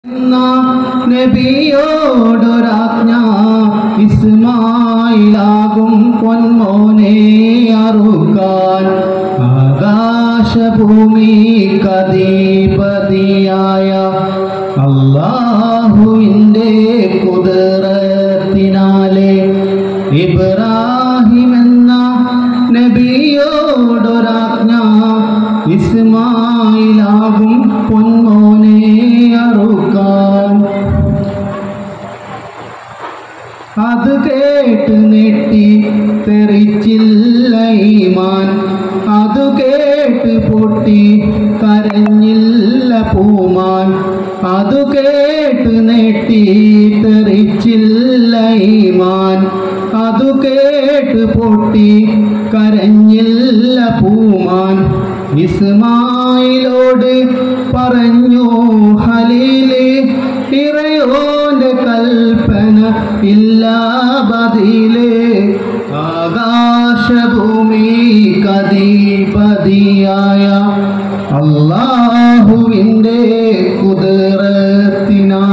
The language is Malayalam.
എന്ന നബിയോടൊരാജ്ഞ ഇസ്മായിലാകും പൊന്മോനെ അറുക്കാൻ ആകാശഭൂമി കദീപതിയായ അള്ളാഹുവിൻ്റെ കുതിരത്തിനാലെ ഇബ്രാഹിം എന്ന നബിയോടൊരാജ്ഞ ഇസ്മായിലാകും പൊന്മോനെ അറുക്കാൻ അത് കേട്ട് നെട്ടി തെറിച്ചില്ല ഈമാൻ അത് കേട്ട് പൊട്ടി കരഞ്ഞില്ല പൂമാൻ അത് കേട്ട് നെട്ടി തെറിച്ചില്ല ഈമാൻ അത് കേട്ട് പൊട്ടി കരഞ്ഞില്ല പൂമാൻ ഇസ്മായിലോട് പറഞ്ഞു ഹലീല് ഇറയോന്റെ കൽപ്പന ഇല്ല ബദില് ആകാശഭൂമി കദീപതിയായ അള്ളാഹുവിൻ്റെ കുതിരത്തിനാ